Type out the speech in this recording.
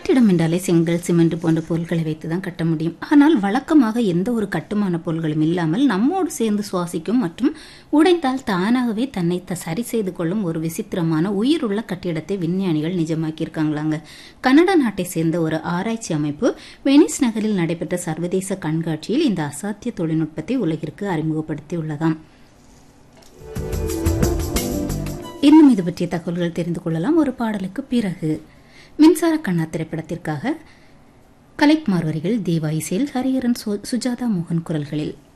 கட்டிடம் என்றாலே செங்கல் சிமெண்ட் போன்ற பொருட்களை வைத்து தான் கட்ட முடியும் ஆனால் வழக்கமாக எந்த ஒரு கட்டுமான பொருட்களும் இல்லாமல் நம்மோடு சேர்ந்து சுவாசிக்கும் மற்றும் உடைந்தால் தானாகவே தன்னை த- சரி செய்து கொள்ளும் ஒரு விசித்திரமான உயிருள்ள கட்டிடத்தை விஞ்ஞானிகள் நிஜமாக்கியிருக்காங்களாங்க கனடா நாட்டை சேர்ந்த ஒரு ஆராய்ச்சி அமைப்பு வெனிஸ் நகரில் நடைபெற்ற சர்வதேச கண்காட்சியில் இந்த அசாத்திய தொழில்நுட்பத்தை உலகிற்கு அறிமுகப்படுத்தியுள்ளதாம் இன்னும் இது பற்றிய தகவல்கள் தெரிந்து கொள்ளலாம் ஒரு பாடலுக்கு பிறகு மின்சார கண்ணா திரைப்படத்திற்காக கலைக்குமார் வரிகள் தேவா இசையில் ஹரிஹரன் சு- சுஜாதா மோகன் குரல்களில்